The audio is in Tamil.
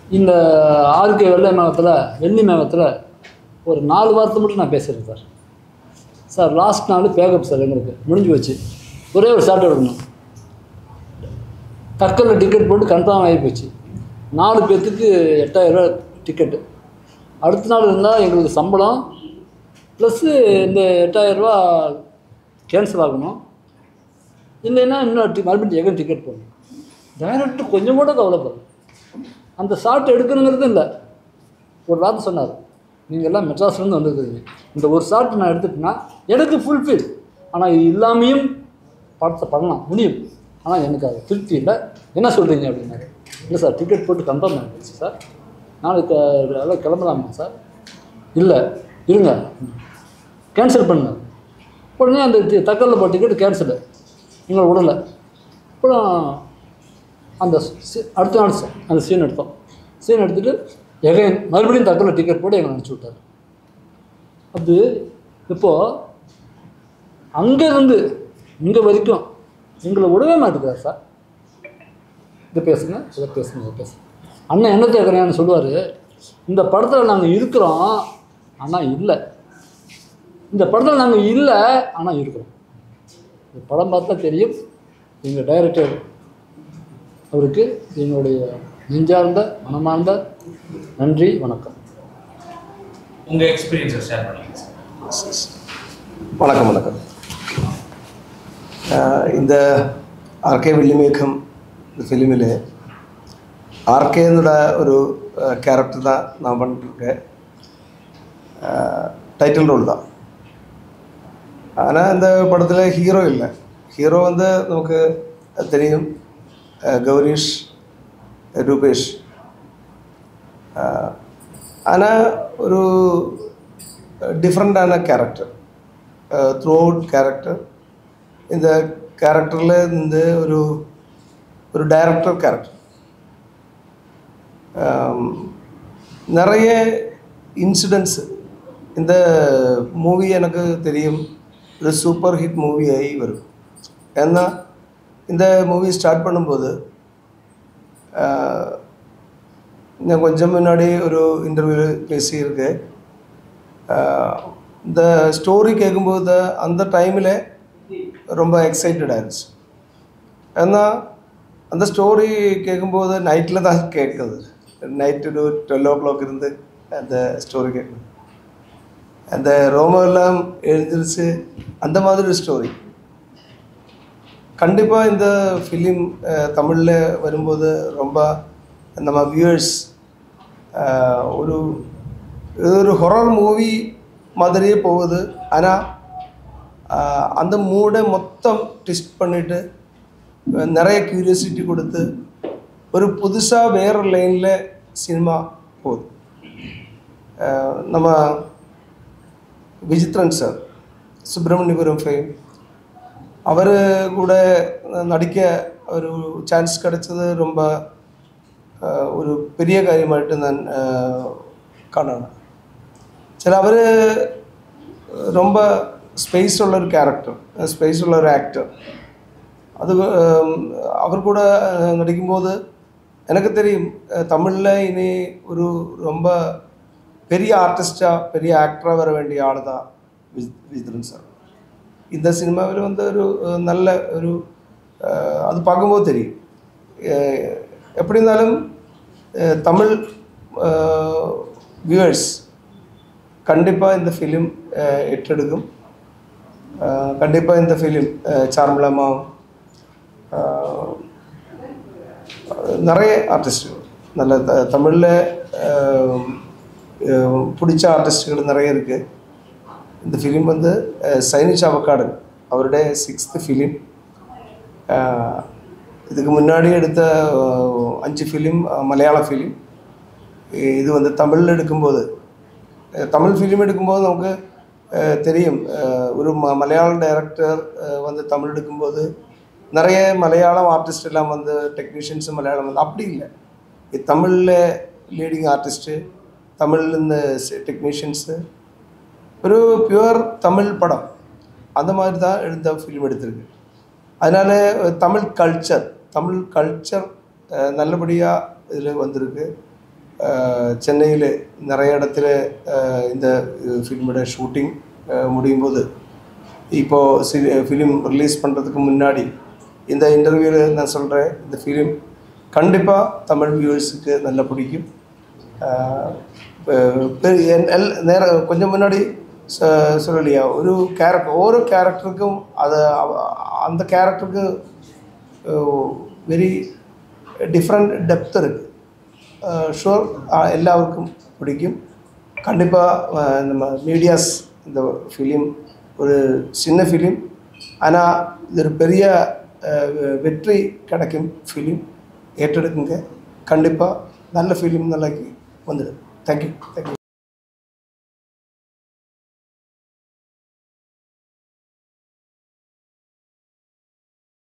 இந்த ஆர்கே வெள்ளை மேகத்தில் வெள்ளி மேகத்தில் ஒரு நாலு வாரத்தை மட்டும் நான் பேசுகிறேன் சார் சார் லாஸ்ட் நாள் பேக்கப் சார் எங்களுக்கு முடிஞ்சு போச்சு ஒரே ஒரு ஷாட் எடுக்கணும் தக்கலில் டிக்கெட் போட்டு கன்ஃபார்ம் ஆகி போச்சு நாலு பேர்த்துக்கு எட்டாயிரரூவா டிக்கெட்டு அடுத்த நாள் இருந்தால் எங்களுக்கு சம்பளம் ப்ளஸ்ஸு இந்த எட்டாயிரரூவா கேன்சல் ஆகணும் இல்லைன்னா இன்னும் டி- மறுபடியும் எங்கே டிக்கெட் போடணும் டைரக்டர் கொஞ்சம் கூட கவலைப்படல அந்த ஷாட் எடுக்கணுங்கிறது இல்லை ஒரு வார்த்தை சொன்னார் நீங்கள் எல்லாம் மெட்ராஸ்லேருந்து வந்திருக்கிறீங்க இந்த ஒரு ஷாட் நான் எடுத்துட்டேன்னா எனக்கு ஃபுல்ஃபில் ஆனால் இது இல்லாமையும் படத்தை பண்ணலாம் முடியும் ஆனால் எனக்கு அது திருப்தி இல்லை என்ன சொல்கிறீங்க அப்படின்னாரு இல்லை சார் டிக்கெட் போட்டு கன்ஃபார்ம் ஆகிடுச்சு சார் நாளைக்கு எல்லாம் கிளம்பலாமா சார் இல்லை இருங்க கேன்சல் பண்ணுங்க உடனே அந்த டி- தக்கலில் போட்ட டிக்கெட் கேன்சலு எங்களை விடலை அப்புறம் அந்த சி- அடுத்த நாள் ச- அந்த சீன் எடுத்தோம் சீன் எடுத்துகிட்டு எகைன் மறுபடியும் தக்கலில் டிக்கெட் போட்டு எங்களை அனுப்பிச்சி விட்டார் அது இப்போது அங்கேருந்து இங்கே வரைக்கும் எங்களை விடவே மாட்டேங்கிறார் சார் இதை பேசுங்க இதை பேசுங்க இதை பேசுங்க அண்ணன் என்ன கேட்குறேன்னு சொல்லுவார் இந்த படத்தில் நாங்கள் இருக்கிறோம் ஆனால் இல்லை இந்த படத்தில் நாங்கள் இல்லை ஆனால் இருக்கிறோம் இந்த படம் பார்த்தா தெரியும் எங்கள் டைரக்டர் அவருக்கு என்னுடைய நெஞ்சார்ந்த மனமார்ந்த நன்றி வணக்கம் உங்கள் எக்ஸ்பீரியன்ஸை ஷேர் பண்ணுங்க சார் வணக்கம் வணக்கம் ஆஹ் இந்த ആർ കെ വെള്ളിമേഘം இந்த ஃபிலிமில் ஆர்கேன்னோட ஒரு கேரக்டர் தான் நான் பண்ணிருக்கேன் டைட்டில் ரோல் தான் ஆனால் இந்த படத்தில் ஹீரோ இல்லை ஹீரோ வந்து நமக்கு தெரியும் அஹ் கௌரீஷ் ரூபேஷ் ஆனால் ஒரு டிஃப்ரெண்ட்டான கேரக்டர் த்ரூ அவுட் கேரக்டர் இந்த கேரக்டரில் இந்த ஒரு ஒரு டைரக்டர் கேரக்டர் நிறைய இன்சிடென்ட்ஸ் இந்த மூவி எனக்கு தெரியும் ஒரு சூப்பர் ஹிட் மூவியாகி வரும் ஏன்னா இந்த மூவி ஸ்டார்ட் பண்ணும்போது ஆஹ், நான் கொஞ்சம் முன்னாடி ஒரு இன்டர்வியூவில் பேசியிருக்கேன் ஆஹ், இந்த ஸ்டோரி கேட்கும்போது அந்த டைமில் ரொம்ப எக்ஸைட்டட் ஆயிருச்சு ஏன்னா அந்த ஸ்டோரி கேட்கும்போது நைட்டில் தான் கேட்குது நைட் ஒரு டுவெல் ஓ கிளாக் இருந்து அந்த ஸ்டோரி கேட்குது அந்த ரோமெல்லாம் எழுந்திருச்சு அந்த மாதிரி ஒரு ஸ்டோரி கண்டிப்பாக இந்த ஃபிலிம் தமிழில் வரும்போது ரொம்ப நம்ம வியூவர்ஸ் ஒரு இது ஒரு ஹொரர் மூவி மாதிரியே போகுது ஆனால் அந்த மூடை மொத்தம் ட்விஸ்ட் பண்ணிவிட்டு நிறைய க்யூரியாசிட்டி கொடுத்து ஒரு புதுசாக வேறு லைனில் சினிமா போகுது ஆஹ் நம்ம விசித்ரன் சார் சுப்பிரமணியபுரம் ஃபேம் அவர் கூட நடிக்க ஒரு சான்ஸ் கிடைச்சது ரொம்ப ஆஹ், ஒரு பெரிய காரியமாയിട്ട് நான் ஆஹ், കാണാണ് ചില അവർ ரொம்ப ஸ்பேஸ் உள்ள ஒரு கேரக்டர் ஸ்பேஸ் உள்ள ஒரு ஆக்டர் அது ஆம், அவர் கூட அஹ், நடிக்கும்போது எனக்கு தெரியும் அஹ், தமிழில் இனி ஒரு ரொம்ப பெரிய ஆர்டிஸ்டாக பெரிய ஆக்டராக வர வேண்டிய ஆள் தான் விஜ் விஜித்ரன் சார் இந்த சினிமாவில் வந்து ஒரு அஹ், நல்ல ஒரு அஹ், அது பார்க்கும்போது தெரியும் அஹ், எப்படி இருந்தாலும் அஹ், தமிழ் வியூவர்ஸ் கண்டிப்பாக இந்த ஃபிலிம் எட்டெடுக்கும் கண்டிப்பாக இந்த ஃபிலிம் சார்மிளமா நிறைய ஆர்டிஸ்റ്റുகள் நல்ல த- தமிழில் பிடிச்ச ആർട്ടിസ്റ്റുകൾ நிறைய இருக்குது இந்த ஃபிலிம் வந்து அஹ், சைனி சாவக்காடு அவருடைய சிக்ஸ்த்து ஃபிலிம் இதுக்கு முன்னாடி எடுத்த அஹ், அஞ்சு ஃபிலிம் மலையாள ஃபிலிம் இது வந்து தமிழில் எடுக்கும்போது அஹ், தமிழ் ஃபிலிம் எடுக்கும்போது நமக்கு அஹ், தெரியும் அஹ், ஒரு ம மலையாள டைரக்டர் வந்து தமிழ் எடுக்கும்போது நிறைய மலையாளம் ஆர்டிஸ்ட் எல்லாம் வந்து டெக்னீஷியன்ஸு மலையாளம் வந்து அப்படி இல்லை இது தமிழில் லீடிங் ஆர்டிஸ்ட்டு தமிழில் இந்த டெக்னீஷியன்ஸு ஒரு பியூர் தமிழ் படம் அந்த மாதிரி தான் எடுத்த ஃபிலிம் எடுத்திருக்கு அதனால தமிழ் கல்ச்சர் தமிழ் கல்ச்சர் நல்லபடியாக இதில் வந்திருக்கு சென்னையில் நிறைய இடத்துல அஹ், இந்த ஃபிலிமோட ஷூட்டிங் முடியும் போது இப்போது சி ஃபிலிம் ரிலீஸ் பண்ணுறதுக்கு முன்னாடி இந்த இன்டர்வியூவில் நான் சொல்கிறேன் இந்த ஃபிலிம் கண்டிப்பாக தமிழ் வியூவர்ஸுக்கு நல்லா பிடிக்கும் ஆஹ் பெ- பெ- என்- எல்- நேர கொஞ்சம் முன்னாடி சொ- சொல்லலையா ஒரு கேரக்டர் ஒவ்வொரு கேரக்டருக்கும் அதை அவ- அந்த கேரக்டருக்கு வெரி டிஃப்ரெண்ட் டெப்த் இருக்குது ஷுவர் எல்லாருக்கும் பிடிக்கும் கண்டிப்பாக நம்ம மீடியாஸ் இந்த ஃபிலிம் ஒரு சின்ன ஃபிலிம் ஆனால் இது ஒரு பெரிய அஹ், வெ- வெற்றி கிடைக்கும் ஃபிலிம் ஏற்றெடுக்குங்க கண்டிப்பாக நல்ல ஃபிலிம் நாளைக்கு வந்துடும் தேங்க்யூ தேங்க்யூ